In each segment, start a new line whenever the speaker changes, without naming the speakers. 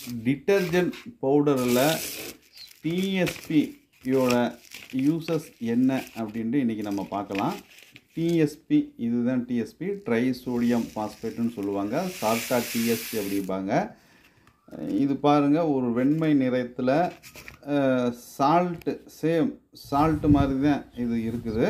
detergent பவுடரில் டிஎஸ்பியோட uses என்ன அப்படின்ட்டு இன்றைக்கி நம்ம பார்க்கலாம் டிஎஸ்பி இதுதான் டிஎஸ்பி ட்ரை சோடியம் பாஸ்பேட்டுன்னு சொல்லுவாங்க ஷார்ட்டாக டிஎஸ்பி அப்படிம்பாங்க இது பாருங்கள் ஒரு வெண்மை நிறத்தில் சால்ட்டு சேம் சால்ட்டு மாதிரி தான் இது இருக்குது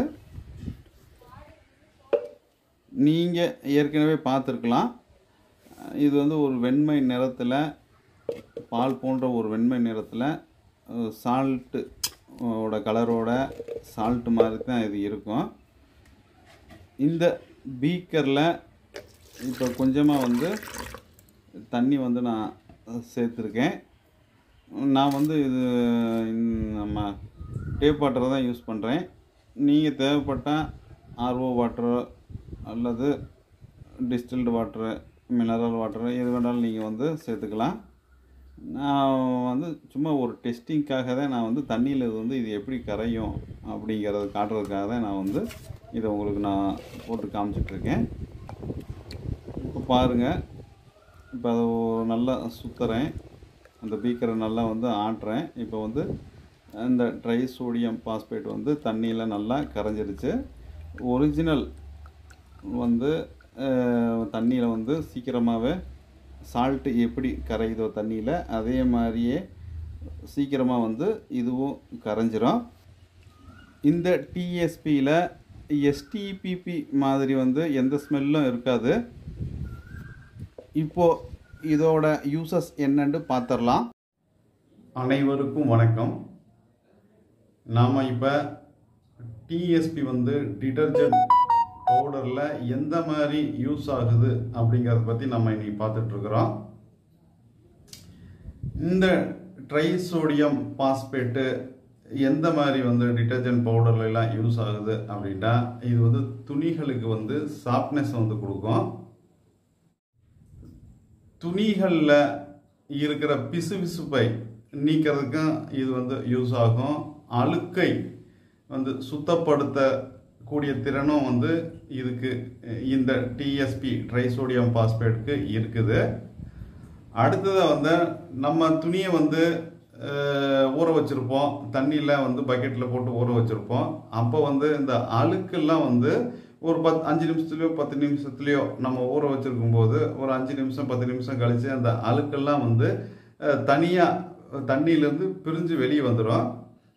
நீங்கள் ஏற்கனவே பார்த்துருக்கலாம் இது வந்து ஒரு வெண்மை நிறத்தில் பால் போன்ற ஒரு வெண்மை நிறத்தில் சால்ட்டு ஓட கலரோட சால்ட்டு மாதிரி தான் இது இருக்கும் இந்த பீக்கரில் இப்போ கொஞ்சமாக வந்து தண்ணி வந்து நான் சேர்த்துருக்கேன் நான் வந்து இது நம்ம டேப் வாட்டரை தான் யூஸ் பண்ணுறேன் நீங்கள் தேவைப்பட்டால் ஆர்ஓ வாட்டரோ அல்லது டிஸ்டில்டு வாட்டரு மினரல் வாட்டரு எது வேணாலும் நீங்கள் வந்து சேர்த்துக்கலாம் நான் வந்து சும்மா ஒரு டெஸ்டிங்க்காக தான் நான் வந்து தண்ணியில் இது வந்து இது எப்படி கரையும் அப்படிங்கிறத காட்டுறதுக்காக தான் நான் வந்து இதை உங்களுக்கு நான் போட்டு காமிச்சிட்ருக்கேன் இப்போ பாருங்கள் இப்போ அதை நல்லா சுற்றுறேன் அந்த பீக்கரை நல்லா வந்து ஆட்டுறேன் இப்போ வந்து இந்த ட்ரை சோடியம் பாஸ்பேட் வந்து தண்ணியில் நல்லா கரைஞ்சிருச்சு ஒரிஜினல் வந்து தண்ணியில் வந்து சீக்கிரமாகவே சால்ட்டு எப்படி கரையுதோ தண்ணியில் அதே மாதிரியே சீக்கிரமாக வந்து இதுவும் கரைஞ்சிரும் இந்த டிஎஸ்பியில் எஸ்டிபிபி மாதிரி வந்து எந்த ஸ்மெல்லும் இருக்காது இப்போது இதோட யூசஸ் என்னன்னு பார்த்துடலாம் அனைவருக்கும் வணக்கம் நாம் இப்போ டிஎஸ்பி வந்து டிடர்ஜென்ட் பவுடரில் எந்த மாதிரி யூஸ் ஆகுது அப்படிங்கிறத பற்றி நம்ம இன்னைக்கு பார்த்துட்ருக்குறோம் இந்த ட்ரைசோடியம் பாஸ்பேட்டு எந்த மாதிரி வந்து டிட்டர்ஜென்ட் பவுடர்ல எல்லாம் யூஸ் ஆகுது அப்படின்னா இது வந்து துணிகளுக்கு வந்து சாஃப்ட்னஸ் வந்து கொடுக்கும் துணிகளில் இருக்கிற பிசுபிசுப்பை நீக்கிறதுக்கும் இது வந்து யூஸ் ஆகும் அழுக்கை வந்து சுத்தப்படுத்தக்கூடிய திறனும் வந்து இதுக்கு இந்த டிஎஸ்பி ட்ரைசோடியம் பாஸ்பேட்டுக்கு இருக்குது அடுத்ததாக வந்து நம்ம துணியை வந்து ஊற வச்சுருப்போம் தண்ணியில் வந்து பக்கெட்டில் போட்டு ஊற வச்சுருப்போம் அப்போ வந்து இந்த அழுக்கெல்லாம் வந்து ஒரு பத் அஞ்சு நிமிஷத்துலையோ பத்து நிமிஷத்துலையோ நம்ம ஊற வச்சுருக்கும் போது ஒரு அஞ்சு நிமிஷம் பத்து நிமிஷம் கழித்து அந்த அழுக்கெல்லாம் வந்து தனியாக தண்ணியிலேருந்து பிரிஞ்சு வெளியே வந்துடும்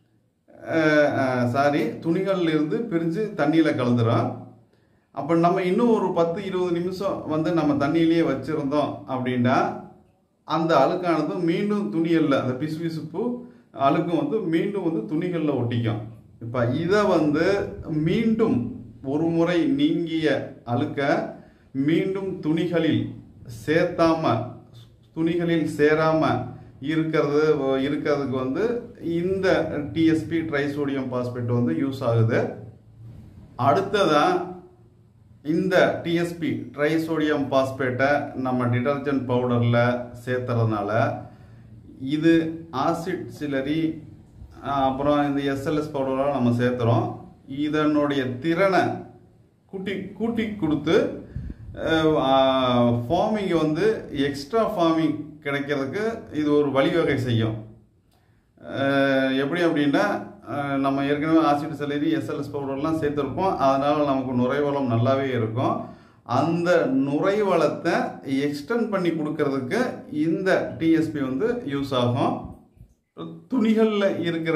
சாரி துணிகள்லேருந்து பிரிஞ்சு தண்ணியில் கலந்துடும் அப்போ நம்ம இன்னும் ஒரு பத்து இருபது நிமிஷம் வந்து நம்ம தண்ணியிலேயே வச்சுருந்தோம் அப்படின்னா அந்த அழுக்கானது மீண்டும் துணிகளில் அந்த பிசுபிசுப்பு அழுக்கும் வந்து மீண்டும் வந்து துணிகளில் ஒட்டிக்கும் இப்போ இதை வந்து மீண்டும் ஒரு முறை நீங்கிய அழுக்க மீண்டும் துணிகளில் சேர்த்தாம துணிகளில் சேராம இருக்கிறது இருக்கிறதுக்கு வந்து இந்த டிஎஸ்பி ட்ரைசோடியம் பாஸ்பேட் வந்து யூஸ் ஆகுது அடுத்ததான் இந்த டிஎஸ்பி ட்ரைசோடியம் பாஸ்பேட்டை நம்ம டிடர்ஜென்ட் பவுடரில் சேர்த்துறதுனால இது ஆசிட் சிலரி அப்புறம் இந்த எஸ்எல்எஸ் பவுடரெலாம் நம்ம சேர்த்துறோம் இதனுடைய திறனை கூட்டி கூட்டி கொடுத்து ஃபார்மிங்கை வந்து எக்ஸ்ட்ரா ஃபார்மிங் கிடைக்கிறதுக்கு இது ஒரு வழிவகை செய்யும் எப்படி அப்படின்னா நம்ம ஏற்கனவே ஆசிட் செலரி எஸ்எல்எஸ் பவுடர்லாம் சேர்த்துருப்போம் அதனால் நமக்கு நுரைவளம் நல்லாவே இருக்கும் அந்த நுரைவளத்தை எக்ஸ்டெண்ட் பண்ணி கொடுக்கறதுக்கு இந்த டிஎஸ்பி வந்து யூஸ் ஆகும் துணிகளில் இருக்கிற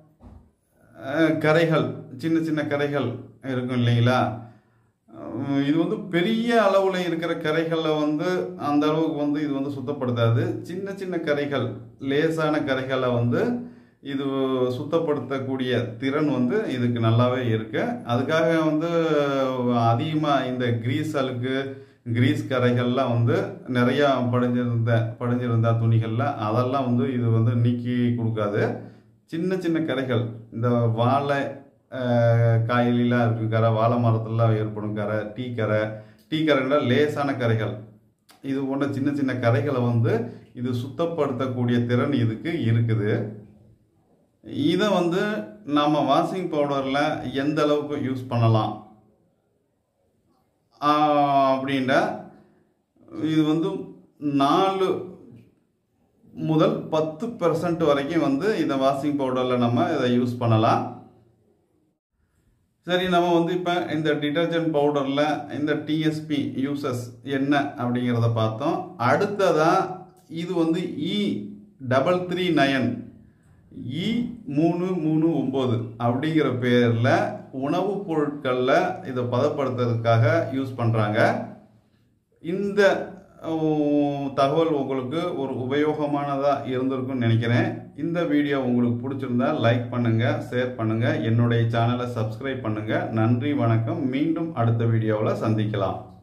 கரைகள் சின்ன சின்ன கரைகள் இருக்கும் இல்லைங்களா இது வந்து பெரிய அளவில் இருக்கிற கரைகளை வந்து அந்த அளவுக்கு வந்து இது வந்து சுத்தப்படுத்தாது சின்ன சின்ன கரைகள் லேசான கரைகளை வந்து இது சுத்தப்படுத்தக்கூடிய திறன் வந்து இதுக்கு நல்லாவே இருக்கு அதுக்காக வந்து அதிகமாக இந்த கிரீஸ் அழுக்கு கிரீஸ் கரைகள்லாம் வந்து நிறையா படிஞ்சிருந்த படிஞ்சிருந்த துணிகளில் அதெல்லாம் வந்து இது வந்து நீக்கி கொடுக்காது சின்ன சின்ன கரைகள் இந்த வாழை காயிலாம் இருக்கும் கரை வாழை மரத்துலலாம் ஏற்படும் கரை டீ கரை டீ கரைன்னா லேசான கரைகள் இது போன்ற சின்ன சின்ன கரைகளை வந்து இது சுத்தப்படுத்தக்கூடிய திறன் இதுக்கு இருக்குது இதை வந்து நம்ம வாஷிங் பவுடரில் எந்த அளவுக்கு யூஸ் பண்ணலாம் ஆஹ் அப்படின்னா இது வந்து நாலு முதல் பத்து பெர்சன்ட் வரைக்கும் வந்து இந்த வாஷிங் பவுடரில் நம்ம இதை யூஸ் பண்ணலாம் சரி நம்ம வந்து இப்போ இந்த டிட்டர்ஜென்ட் பவுடரில் இந்த டிஎஸ்பி யூசஸ் என்ன அப்படிங்கிறத பார்த்தோம் அடுத்ததாக இது வந்து E double three nine E மூணு மூணு ஒம்பது அப்படிங்கிற பேரில் உணவுப் பொருட்களில் இதை பதப்படுத்துறதுக்காக யூஸ் பண்ணுறாங்க இந்த உம், தகவல் உங்களுக்கு ஒரு உபயோகமானதாக இருந்திருக்கும்னு நினைக்கிறேன் இந்த வீடியோ உங்களுக்கு பிடிச்சிருந்தா லைக் பண்ணுங்கள் ஷேர் பண்ணுங்கள் என்னுடைய சேனலை சப்ஸ்கிரைப் பண்ணுங்கள் நன்றி வணக்கம் மீண்டும் அடுத்த வீடியோவில் சந்திக்கலாம்